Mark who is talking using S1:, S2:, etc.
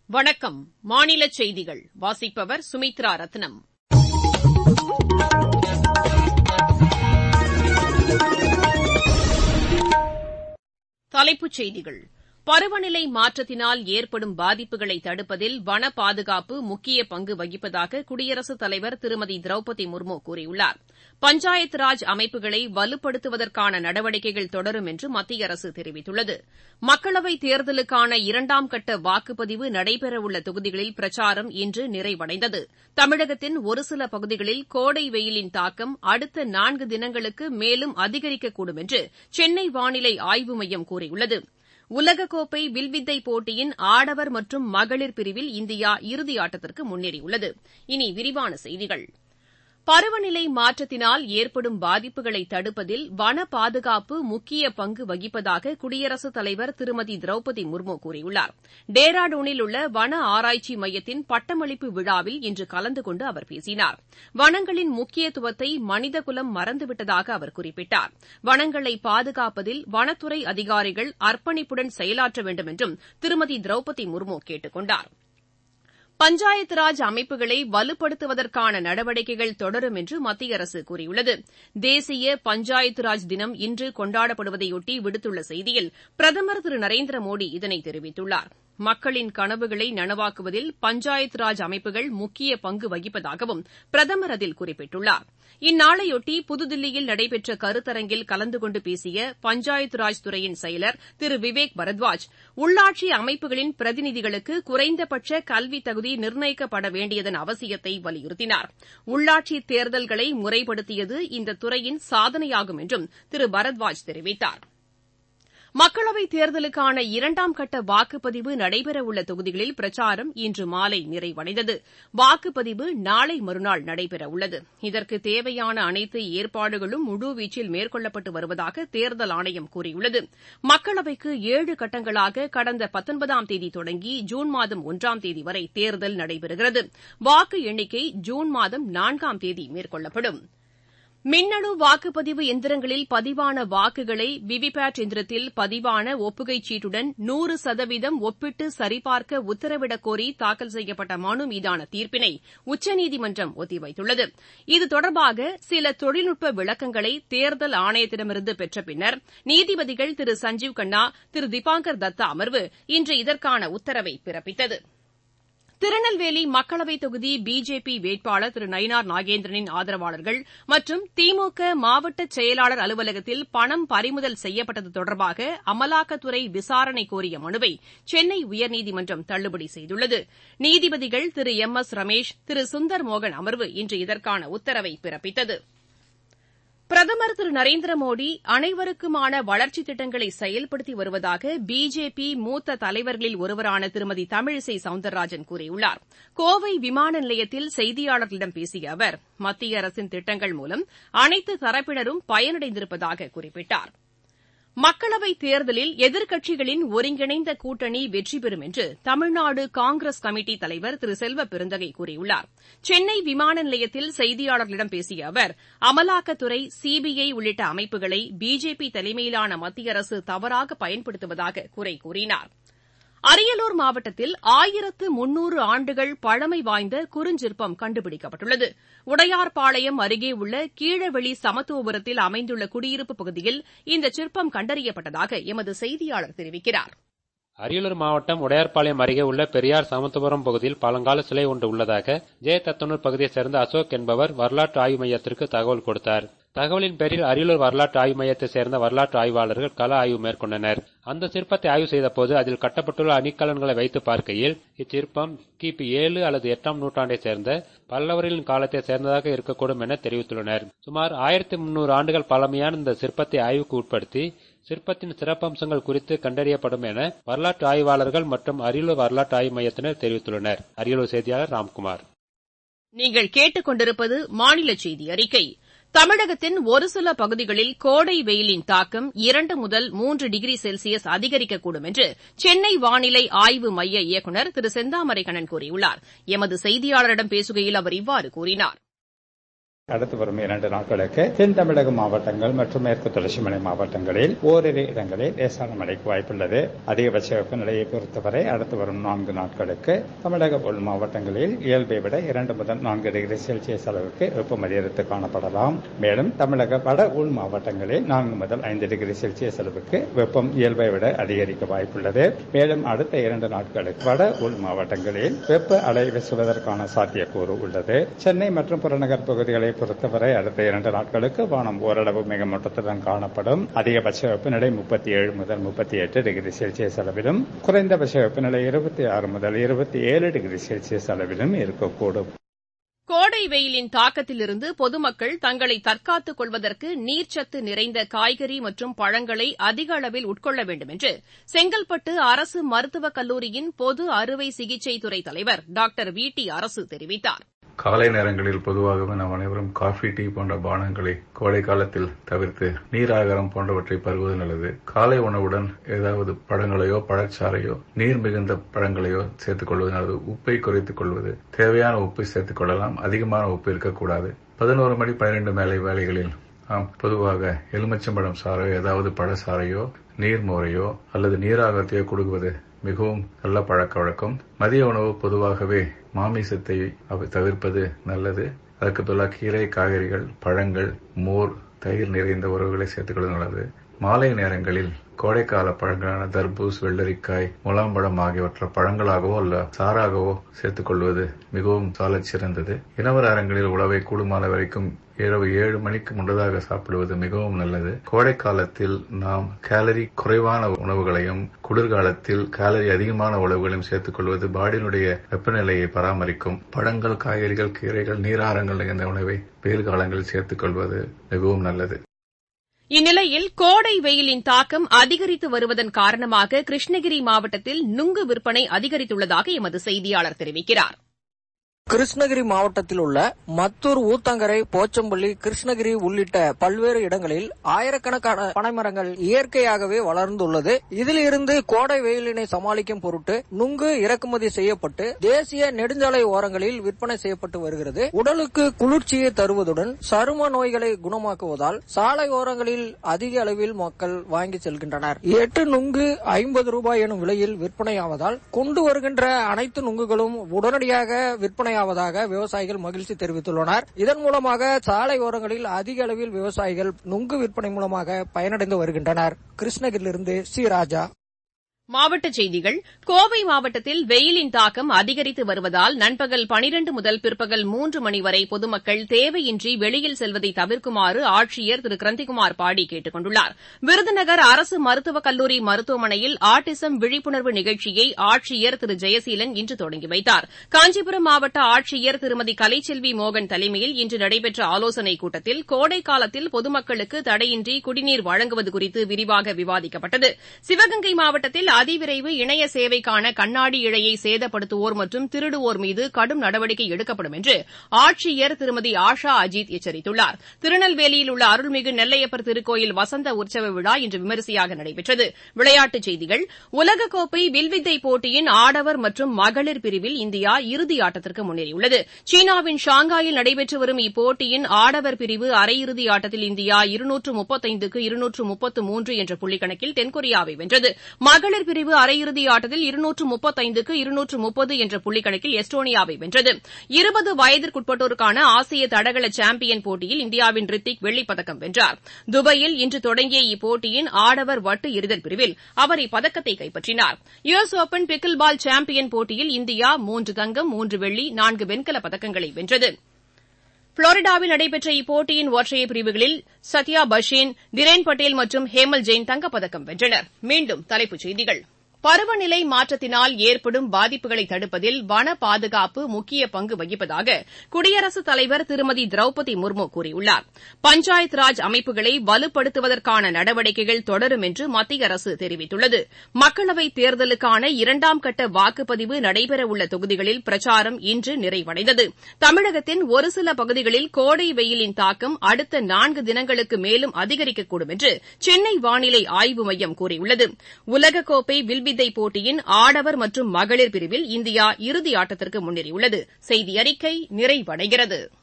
S1: வணக்கம் மாநில செய்திகள் வாசிப்பவர் சுமித்ரா ரத்னம் தலைப்புச் செய்திகள் பருவநிலை மாற்றத்தினால் ஏற்படும் பாதிப்புகளை தடுப்பதில் வன பாதுகாப்பு முக்கிய பங்கு வகிப்பதாக குடியரசுத் தலைவர் திருமதி திரௌபதி முர்மு கூறியுள்ளார் பஞ்சாயத் ராஜ் அமைப்புகளை வலுப்படுத்துவதற்கான நடவடிக்கைகள் தொடரும் என்று மத்திய அரசு தெரிவித்துள்ளது மக்களவைத் தேர்தலுக்கான இரண்டாம் கட்ட வாக்குப்பதிவு நடைபெறவுள்ள தொகுதிகளில் பிரச்சாரம் இன்று நிறைவடைந்தது தமிழகத்தின் ஒருசில பகுதிகளில் கோடை வெயிலின் தாக்கம் அடுத்த நான்கு தினங்களுக்கு மேலும் அதிகரிக்கக்கூடும் என்று சென்னை வானிலை ஆய்வு மையம் கூறியுள்ளது உலகக்கோப்பை வில்வித்தை போட்டியின் ஆடவர் மற்றும் மகளிர் பிரிவில் இந்தியா இறுதியாட்டத்திற்கு முன்னேறியுள்ளது இனி விரிவான செய்திகள் பருவநிலை மாற்றத்தினால் ஏற்படும் பாதிப்புகளை தடுப்பதில் வன பாதுகாப்பு முக்கிய பங்கு வகிப்பதாக குடியரசுத் தலைவர் திருமதி திரௌபதி முர்மு கூறியுள்ளார் டேராடூனில் உள்ள வன ஆராய்ச்சி மையத்தின் பட்டமளிப்பு விழாவில் இன்று கலந்து கொண்டு அவர் பேசினார் வனங்களின் முக்கியத்துவத்தை மனிதகுலம் மறந்துவிட்டதாக அவர் குறிப்பிட்டார் வனங்களை பாதுகாப்பதில் வனத்துறை அதிகாரிகள் அர்ப்பணிப்புடன் செயலாற்ற வேண்டும் என்றும் திருமதி திரௌபதி முர்மு கேட்டுக் கொண்டாா் பஞ்சாயத் ராஜ் அமைப்புகளை வலுப்படுத்துவதற்கான நடவடிக்கைகள் தொடரும் என்று மத்திய அரசு கூறியுள்ளது தேசிய பஞ்சாயத்து ராஜ் தினம் இன்று கொண்டாடப்படுவதையொட்டி விடுத்துள்ள செய்தியில் பிரதமர் திரு நரேந்திர மோடி இதனை தெரிவித்துள்ளார் மக்களின் கனவுகளை நனவாக்குவதில் பஞ்சாயத் ராஜ் அமைப்புகள் முக்கிய பங்கு வகிப்பதாகவும் பிரதமர் அதில் குறிப்பிட்டுள்ளார் இந்நாளையொட்டி புதுதில்லியில் நடைபெற்ற கருத்தரங்கில் கலந்து கொண்டு பேசிய பஞ்சாயத் ராஜ் துறையின் செயலர் திரு விவேக் பரத்வாஜ் உள்ளாட்சி அமைப்புகளின் பிரதிநிதிகளுக்கு குறைந்தபட்ச கல்வி தகுதி நிர்ணயிக்கப்பட வேண்டியதன் அவசியத்தை வலியுறுத்தினார் உள்ளாட்சி தேர்தல்களை முறைப்படுத்தியது இந்த துறையின் சாதனையாகும் என்றும் திரு பரத்வாஜ் தெரிவித்தாா் மக்களவைத் தேர்தலுக்கான இரண்டாம் கட்ட வாக்குப்பதிவு நடைபெறவுள்ள தொகுதிகளில் பிரச்சாரம் இன்று மாலை நிறைவடைந்தது வாக்குப்பதிவு நாளை மறுநாள் நடைபெறவுள்ளது இதற்கு தேவையான அனைத்து ஏற்பாடுகளும் முழுவீச்சில் மேற்கொள்ளப்பட்டு வருவதாக தேர்தல் ஆணையம் கூறியுள்ளது மக்களவைக்கு ஏழு கட்டங்களாக கடந்த பத்தொன்பதாம் தேதி தொடங்கி ஜூன் மாதம் ஒன்றாம் தேதி வரை தேர்தல் நடைபெறுகிறது வாக்கு எண்ணிக்கை ஜூன் மாதம் நான்காம் தேதி மேற்கொள்ளப்படும் மின்னணு வாக்குப்பதிவு எந்திரங்களில் பதிவான வாக்குகளை விவிபேட் எந்திரத்தில் பதிவான ஒப்புகைச் சீட்டுடன் நூறு சதவீதம் ஒப்பிட்டு சரிபார்க்க உத்தரவிடக் கோரி தாக்கல் செய்யப்பட்ட மனு மீதான தீர்ப்பினை உச்சநீதிமன்றம் ஒத்திவைத்துள்ளது இது தொடர்பாக சில தொழில்நுட்ப விளக்கங்களை தேர்தல் ஆணையத்திடமிருந்து பெற்ற பின்னர் நீதிபதிகள் திரு சஞ்சீவ் கண்ணா திரு திபாங்கர் தத்தா அமர்வு இன்று இதற்கான உத்தரவை பிறப்பித்தது திருநெல்வேலி மக்களவைத் தொகுதி பிஜேபி வேட்பாளர் திரு நயினார் நாகேந்திரனின் ஆதரவாளர்கள் மற்றும் திமுக மாவட்ட செயலாளர் அலுவலகத்தில் பணம் பறிமுதல் செய்யப்பட்டது தொடர்பாக அமலாக்கத்துறை விசாரணை கோரிய மனுவை சென்னை உயர்நீதிமன்றம் தள்ளுபடி செய்துள்ளது நீதிபதிகள் திரு எம் எஸ் ரமேஷ் திரு சுந்தர் மோகன் அமர்வு இன்று இதற்கான உத்தரவை பிறப்பித்தது பிரதமர் திரு நரேந்திர மோடி அனைவருக்குமான வளர்ச்சித் திட்டங்களை செயல்படுத்தி வருவதாக பிஜேபி மூத்த தலைவர்களில் ஒருவரான திருமதி தமிழிசை சவுந்தரராஜன் கூறியுள்ளார் கோவை விமான நிலையத்தில் செய்தியாளர்களிடம் பேசிய அவர் மத்திய அரசின் திட்டங்கள் மூலம் அனைத்து தரப்பினரும் பயனடைந்திருப்பதாக குறிப்பிட்டார் மக்களவைத் தேர்தலில் எதிர்க்கட்சிகளின் ஒருங்கிணைந்த கூட்டணி வெற்றி பெறும் என்று தமிழ்நாடு காங்கிரஸ் கமிட்டி தலைவர் திரு செல்வ பெருந்தகை கூறியுள்ளார் சென்னை விமான நிலையத்தில் செய்தியாளர்களிடம் பேசிய அவர் அமலாக்கத்துறை சிபிஐ உள்ளிட்ட அமைப்புகளை பிஜேபி தலைமையிலான மத்திய அரசு தவறாக பயன்படுத்துவதாக குறை கூறினார் அரியலூர் மாவட்டத்தில் ஆயிரத்து முன்னூறு ஆண்டுகள் பழமை வாய்ந்த குறுஞ்சிற்பம் கண்டுபிடிக்கப்பட்டுள்ளது உடையார்பாளையம் அருகே உள்ள கீழவெளி சமத்துவபுரத்தில் அமைந்துள்ள குடியிருப்புப் பகுதியில் இந்த சிற்பம் கண்டறியப்பட்டதாக எமது செய்தியாளர் தெரிவிக்கிறார்
S2: அரியலூர் மாவட்டம் உடையார்பாளையம் அருகே உள்ள பெரியார் சமத்துவபுரம் பகுதியில் பழங்கால சிலை ஒன்று உள்ளதாக ஜெயதத்தனூர் பகுதியைச் சேர்ந்த அசோக் என்பவர் வரலாற்று ஆய்வு மையத்திற்கு தகவல் கொடுத்தார் தகவலின் பேரில் அரியலூர் வரலாற்று ஆய்வு மையத்தைச் சேர்ந்த வரலாற்று ஆய்வாளர்கள் கள ஆய்வு மேற்கொண்டனர் அந்த சிற்பத்தை ஆய்வு செய்தபோது அதில் கட்டப்பட்டுள்ள அணிக்கலன்களை வைத்து பார்க்கையில் இச்சிற்பம் கிபி ஏழு அல்லது எட்டாம் நூற்றாண்டைச் சேர்ந்த பல்லவர்களின் காலத்தை சேர்ந்ததாக இருக்கக்கூடும் என தெரிவித்துள்ளனர் சுமார் ஆயிரத்தி முன்னூறு ஆண்டுகள் பழமையான இந்த சிற்பத்தை ஆய்வுக்கு உட்படுத்தி சிற்பத்தின் சிறப்பம்சங்கள் குறித்து கண்டறியப்படும் என வரலாற்று ஆய்வாளர்கள் மற்றும் அரியலூர் வரலாற்று ஆய்வு மையத்தினர் தெரிவித்துள்ளனர் அரியலூர் செய்தியாளர் ராம்குமார்
S1: நீங்கள் கேட்டுக் கொண்டிருப்பது மாநில செய்தி அறிக்கை தமிழகத்தின் ஒரு சில பகுதிகளில் கோடை வெயிலின் தாக்கம் இரண்டு முதல் மூன்று டிகிரி செல்சியஸ் அதிகரிக்கக்கூடும் என்று சென்னை வானிலை ஆய்வு மைய இயக்குநர் திரு செந்தாமரை கண்ணன் கூறியுள்ளார் எமது செய்தியாளரிடம் பேசுகையில் அவர் இவ்வாறு கூறினார்
S3: அடுத்து வரும் இரண்டு நாட்களுக்கு தென் தமிழக மாவட்டங்கள் மற்றும் மேற்கு தொடர்ச்சி மலை மாவட்டங்களில் ஓரிரு இடங்களில் லேசான மழைக்கு வாய்ப்புள்ளது அதிகபட்ச வெப்பநிலையை பொறுத்தவரை அடுத்து வரும் நான்கு நாட்களுக்கு தமிழக உள் மாவட்டங்களில் இயல்பை விட இரண்டு முதல் நான்கு டிகிரி செல்சியஸ் அளவுக்கு வெப்பம் அதிகரித்து காணப்படலாம் மேலும் தமிழக வட உள் மாவட்டங்களில் நான்கு முதல் ஐந்து டிகிரி செல்சியஸ் அளவுக்கு வெப்பம் இயல்பை விட அதிகரிக்க வாய்ப்புள்ளது மேலும் அடுத்த இரண்டு நாட்களுக்கு வட உள் மாவட்டங்களில் வெப்ப அலை வீசுவதற்கான சாத்தியக்கூறு உள்ளது சென்னை மற்றும் புறநகர் பகுதிகளை பொறுத்தவரை அடுத்த இரண்டு நாட்களுக்கு வானம் ஓரளவு மிகமூட்டத்துடன் காணப்படும் அதிகபட்ச வெப்பநிலை முப்பத்தி ஏழு முதல் முப்பத்தி எட்டு டிகிரி செல்சியஸ் அளவிலும் குறைந்தபட்ச வெப்பநிலை இருபத்தி ஆறு முதல் இருபத்தி ஏழு டிகிரி செல்சியஸ் அளவிலும் இருக்கக்கூடும்
S1: கோடை வெயிலின் தாக்கத்திலிருந்து பொதுமக்கள் தங்களை தற்காத்துக் கொள்வதற்கு நீர்ச்சத்து நிறைந்த காய்கறி மற்றும் பழங்களை அதிக அளவில் உட்கொள்ள வேண்டும் என்று செங்கல்பட்டு அரசு மருத்துவக் கல்லூரியின் பொது அறுவை சிகிச்சை துறை தலைவர் டாக்டர் வி டி அரசு தெரிவித்தார்
S4: காலை நேரங்களில் பொதுவாகவே நாம் அனைவரும் காஃபி டீ போன்ற பானங்களை கோடை காலத்தில் தவிர்த்து நீர் ஆகாரம் போன்றவற்றை பருவது நல்லது காலை உணவுடன் ஏதாவது பழங்களையோ பழச்சாறையோ நீர் மிகுந்த பழங்களையோ சேர்த்துக் கொள்வது நல்லது உப்பை குறைத்துக் கொள்வது தேவையான உப்பை சேர்த்துக் கொள்ளலாம் அதிகமான உப்பு இருக்கக்கூடாது பதினோரு மணி பன்னிரண்டு மேலை வேலைகளில் நாம் பொதுவாக எலுமிச்சம்பழம் சாறோ ஏதாவது பழச்சாறையோ நீர்மோரையோ அல்லது நீராகத்தையோ கொடுக்குவது மிகவும் நல்ல பழக்க வழக்கம் மதிய உணவு பொதுவாகவே மாமிசத்தை தவிர்ப்பது நல்லது அதற்கு பதிலாக கீரை காய்கறிகள் பழங்கள் மோர் தயிர் நிறைந்த உறவுகளை சேர்த்துக்கொள்வது நல்லது மாலை நேரங்களில் கோடைக்கால பழங்களான தர்பூஸ் வெள்ளரிக்காய் முலாம்பழம் ஆகியவற்றை பழங்களாகவோ அல்ல சாராகவோ சேர்த்துக் கொள்வது மிகவும் சாலச் சிறந்தது இனவர் அரங்களில் உணவை கூடுமான வரைக்கும் இரவு ஏழு மணிக்கு முன்னதாக சாப்பிடுவது மிகவும் நல்லது கோடை காலத்தில் நாம் கேலரி குறைவான உணவுகளையும் குளிர்காலத்தில் கேலரி அதிகமான உணவுகளையும் சேர்த்துக் கொள்வது பாடியினுடைய வெப்பநிலையை பராமரிக்கும் பழங்கள் காய்கறிகள் கீரைகள் நீராரங்கள் நிறைந்த உணவை வெயில் காலங்களில் சேர்த்துக் கொள்வது மிகவும் நல்லது
S1: இந்நிலையில் கோடை வெயிலின் தாக்கம் அதிகரித்து வருவதன் காரணமாக கிருஷ்ணகிரி மாவட்டத்தில் நுங்கு விற்பனை அதிகரித்துள்ளதாக எமது செய்தியாளர் தெரிவிக்கிறார்
S5: கிருஷ்ணகிரி மாவட்டத்தில் உள்ள மத்தூர் ஊத்தங்கரை போச்சம்பள்ளி கிருஷ்ணகிரி உள்ளிட்ட பல்வேறு இடங்களில் ஆயிரக்கணக்கான பனைமரங்கள் இயற்கையாகவே வளர்ந்துள்ளது இதில் இருந்து கோடை வெயிலினை சமாளிக்கும் பொருட்டு நுங்கு இறக்குமதி செய்யப்பட்டு தேசிய நெடுஞ்சாலை ஓரங்களில் விற்பனை செய்யப்பட்டு வருகிறது உடலுக்கு குளிர்ச்சியை தருவதுடன் சரும நோய்களை குணமாக்குவதால் சாலை ஓரங்களில் அதிக அளவில் மக்கள் வாங்கி செல்கின்றனர் எட்டு நுங்கு ஐம்பது ரூபாய் எனும் விலையில் விற்பனையாவதால் கொண்டு வருகின்ற அனைத்து நுங்குகளும் உடனடியாக விற்பனை ஆவதாக விவசாயிகள் மகிழ்ச்சி தெரிவித்துள்ளனர் இதன் மூலமாக சாலை ஓரங்களில் அதிக அளவில் விவசாயிகள் நுங்கு விற்பனை மூலமாக பயனடைந்து வருகின்றனர் கிருஷ்ணகிரியிலிருந்து சி ராஜா
S1: மாவட்டச் செய்திகள் கோவை மாவட்டத்தில் வெயிலின் தாக்கம் அதிகரித்து வருவதால் நண்பகல் பனிரண்டு முதல் பிற்பகல் மூன்று மணி வரை பொதுமக்கள் தேவையின்றி வெளியில் செல்வதை தவிர்க்குமாறு ஆட்சியர் திரு கிரந்திகுமார் பாடி கேட்டுக் கொண்டுள்ளார் விருதுநகர் அரசு மருத்துவக் கல்லூரி மருத்துவமனையில் ஆட்டிசம் விழிப்புணர்வு நிகழ்ச்சியை ஆட்சியர் திரு ஜெயசீலன் இன்று தொடங்கி வைத்தார் காஞ்சிபுரம் மாவட்ட ஆட்சியர் திருமதி கலைச்செல்வி மோகன் தலைமையில் இன்று நடைபெற்ற ஆலோசனைக் கூட்டத்தில் கோடை காலத்தில் பொதுமக்களுக்கு தடையின்றி குடிநீர் வழங்குவது குறித்து விரிவாக விவாதிக்கப்பட்டது சிவகங்கை மாவட்டத்தில் அதிவிரைவு இணைய சேவைக்கான கண்ணாடி இழையை சேதப்படுத்துவோர் மற்றும் திருடுவோர் மீது கடும் நடவடிக்கை எடுக்கப்படும் என்று ஆட்சியர் திருமதி ஆஷா அஜித் எச்சரித்துள்ளார் திருநெல்வேலியில் உள்ள அருள்மிகு நெல்லையப்பர் திருக்கோயில் வசந்த உற்சவ விழா இன்று விமரிசையாக நடைபெற்றது விளையாட்டுச் செய்திகள் உலகக்கோப்பை வில்வித்தை போட்டியின் ஆடவர் மற்றும் மகளிர் பிரிவில் இந்தியா இறுதி ஆட்டத்திற்கு முன்னேறியுள்ளது சீனாவின் ஷாங்காயில் நடைபெற்று வரும் இப்போட்டியின் ஆடவர் பிரிவு அரையிறுதி ஆட்டத்தில் இந்தியா இருநூற்று முப்பத்தைந்துக்கு இருநூற்று முப்பத்து மூன்று என்ற புள்ளிக்கணக்கில் தென்கொரியாவை வென்றது மகளிர் பிரிவு அரையிறுதி ஆட்டத்தில் இருநூற்று முப்பத்தைந்துக்கு இருநூற்று முப்பது என்ற புள்ளிக்கணக்கில் எஸ்டோனியாவை வென்றது இருபது வயதிற்குட்பட்டோருக்கான ஆசிய தடகள சாம்பியன் போட்டியில் இந்தியாவின் ரித்திக் வெள்ளிப்பதக்கம் வென்றார் துபாயில் இன்று தொடங்கிய இப்போட்டியின் ஆடவர் வட்டு எறிதல் பிரிவில் அவர் இப்பதக்கத்தை கைப்பற்றினார் US Open pickleball champion போட்டியில் இந்தியா மூன்று தங்கம் மூன்று வெள்ளி நான்கு வெண்கலப் பதக்கங்களை வென்றது புளோரிடாவில் நடைபெற்ற இப்போட்டியின் ஒற்றையர் பிரிவுகளில் சத்யா பஷீன் திரேன் பட்டேல் மற்றும் ஹேமல் ஜெயின் தங்கப்பதக்கம் வென்றனர் மீண்டும் தலைப்புச் செய்திகள் பருவநிலை மாற்றத்தினால் ஏற்படும் பாதிப்புகளை தடுப்பதில் வன பாதுகாப்பு முக்கிய பங்கு வகிப்பதாக குடியரசுத் தலைவர் திருமதி திரௌபதி முர்மு கூறியுள்ளார் பஞ்சாயத் ராஜ் அமைப்புகளை வலுப்படுத்துவதற்கான நடவடிக்கைகள் தொடரும் என்று மத்திய அரசு தெரிவித்துள்ளது மக்களவைத் தேர்தலுக்கான இரண்டாம் கட்ட வாக்குப்பதிவு நடைபெறவுள்ள தொகுதிகளில் பிரச்சாரம் இன்று நிறைவடைந்தது தமிழகத்தின் ஒரு சில பகுதிகளில் கோடை வெயிலின் தாக்கம் அடுத்த நான்கு தினங்களுக்கு மேலும் அதிகரிக்கக்கூடும் என்று சென்னை வானிலை ஆய்வு மையம் கூறியுள்ளது உலகக்கோப்பை வில் வித்தை போட்டியின் ஆடவர் மற்றும் மகளிர் பிரிவில் இந்தியா இறுதி ஆட்டத்திற்கு முன்னேறியுள்ளது செய்தி அறிக்கை நிறைவடைகிறது